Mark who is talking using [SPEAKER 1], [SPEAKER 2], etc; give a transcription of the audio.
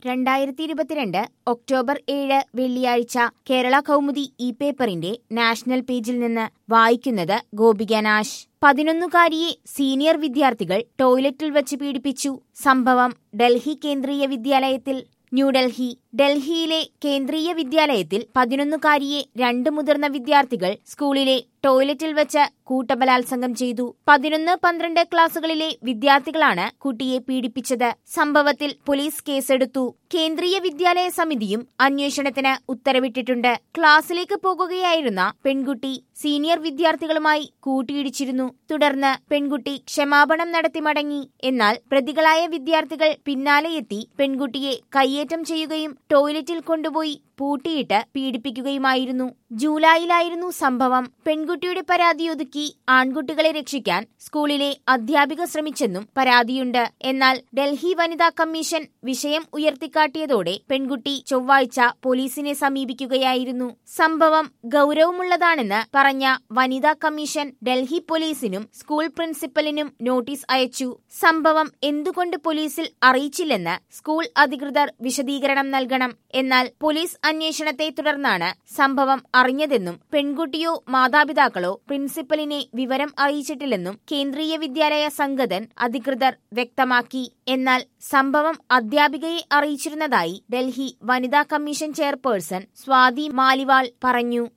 [SPEAKER 1] രണ്ടായിരത്തി ഇരുപത്തിരണ്ട് ഒക്ടോബർ ഏഴ് വെള്ളിയാഴ്ച കേരള കൗമുദി ഇ പേപ്പറിന്റെ നാഷണൽ പേജിൽ നിന്ന് വായിക്കുന്നത് ഗോപിക നാശ് പതിനൊന്നുകാരിയെ സീനിയർ വിദ്യാർത്ഥികൾ ടോയ്ലറ്റിൽ വച്ച് പീഡിപ്പിച്ചു സംഭവം ഡൽഹി കേന്ദ്രീയ വിദ്യാലയത്തിൽ ന്യൂഡൽഹി ഡൽഹിയിലെ കേന്ദ്രീയ വിദ്യാലയത്തിൽ പതിനൊന്നുകാരിയെ രണ്ട് മുതിർന്ന വിദ്യാർത്ഥികൾ സ്കൂളിലെ ടോയ്ലറ്റിൽ വെച്ച് കൂട്ടബലാത്സംഗം ചെയ്തു പതിനൊന്ന് പന്ത്രണ്ട് ക്ലാസുകളിലെ വിദ്യാർത്ഥികളാണ് കുട്ടിയെ പീഡിപ്പിച്ചത് സംഭവത്തിൽ പോലീസ് കേസെടുത്തു കേന്ദ്രീയ വിദ്യാലയ സമിതിയും അന്വേഷണത്തിന് ഉത്തരവിട്ടിട്ടുണ്ട് ക്ലാസ്സിലേക്ക് പോകുകയായിരുന്ന പെൺകുട്ടി സീനിയർ വിദ്യാർത്ഥികളുമായി കൂട്ടിയിടിച്ചിരുന്നു തുടർന്ന് പെൺകുട്ടി ക്ഷമാപണം നടത്തി മടങ്ങി എന്നാൽ പ്രതികളായ വിദ്യാർത്ഥികൾ പിന്നാലെയെത്തി പെൺകുട്ടിയെ കയ്യേറ്റം ചെയ്യുകയും ടോയ്ലറ്റിൽ കൊണ്ടുപോയി പൂട്ടിയിട്ട് പീഡിപ്പിക്കുകയുമായിരുന്നു ജൂലൈയിലായിരുന്നു സംഭവം പെൺകുട്ടിയുടെ പരാതി ഒതുക്കി ആൺകുട്ടികളെ രക്ഷിക്കാൻ സ്കൂളിലെ അധ്യാപിക ശ്രമിച്ചെന്നും പരാതിയുണ്ട് എന്നാൽ ഡൽഹി വനിതാ കമ്മീഷൻ വിഷയം ഉയർത്തിക്കാട്ടിയതോടെ പെൺകുട്ടി ചൊവ്വാഴ്ച പോലീസിനെ സമീപിക്കുകയായിരുന്നു സംഭവം ഗൗരവമുള്ളതാണെന്ന് പറഞ്ഞ വനിതാ കമ്മീഷൻ ഡൽഹി പോലീസിനും സ്കൂൾ പ്രിൻസിപ്പലിനും നോട്ടീസ് അയച്ചു സംഭവം എന്തുകൊണ്ട് പോലീസിൽ അറിയിച്ചില്ലെന്ന് സ്കൂൾ അധികൃതർ വിശദീകരണം നൽകണം എന്നാൽ പോലീസ് അന്വേഷണത്തെ തുടർന്നാണ് സംഭവം അറിഞ്ഞതെന്നും പെൺകുട്ടിയോ മാതാപിതാക്കളോ പ്രിൻസിപ്പലിനെ വിവരം അറിയിച്ചിട്ടില്ലെന്നും കേന്ദ്രീയ വിദ്യാലയ സംഘതൻ അധികൃതർ വ്യക്തമാക്കി എന്നാൽ സംഭവം അധ്യാപികയെ അറിയിച്ചിരുന്നതായി ഡൽഹി വനിതാ കമ്മീഷൻ ചെയർപേഴ്സൺ സ്വാതി മാലിവാൾ പറഞ്ഞു